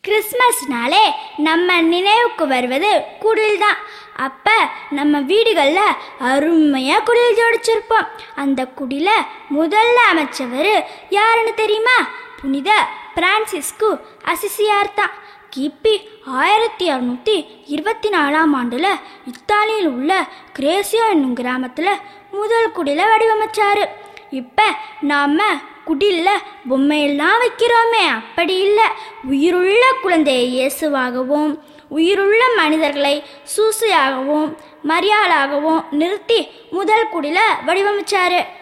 கிறிஸ்மஸ்னாலே நம்ம நினைவுக்கு வருவது குடில் தான் அப்போ நம்ம வீடுகளில் அருமையாக குடில் ஜோடிச்சிருப்போம் அந்த குடில முதல்ல அமைச்சவர் யாருன்னு தெரியுமா புனித பிரான்சிஸ்கு அசிசியார் தான் கிபி ஆயிரத்தி அறுநூற்றி இருபத்தி நாலாம் ஆண்டில் இத்தாலியில் உள்ள கிரேசியோ என்னும் கிராமத்தில் முதல் குடில வடிவமைச்சாரு இப்போ நாம் குடில்ல பொம்மையெல்லாம் வைக்கிறோமே அப்படி இல்லை உயிருள்ள குழந்தையை இயேசுவாகவும் உயிருள்ள மனிதர்களை சூசையாகவும் மரியாளாகவும் நிறுத்தி முதல் குடில வடிவமைச்சாரு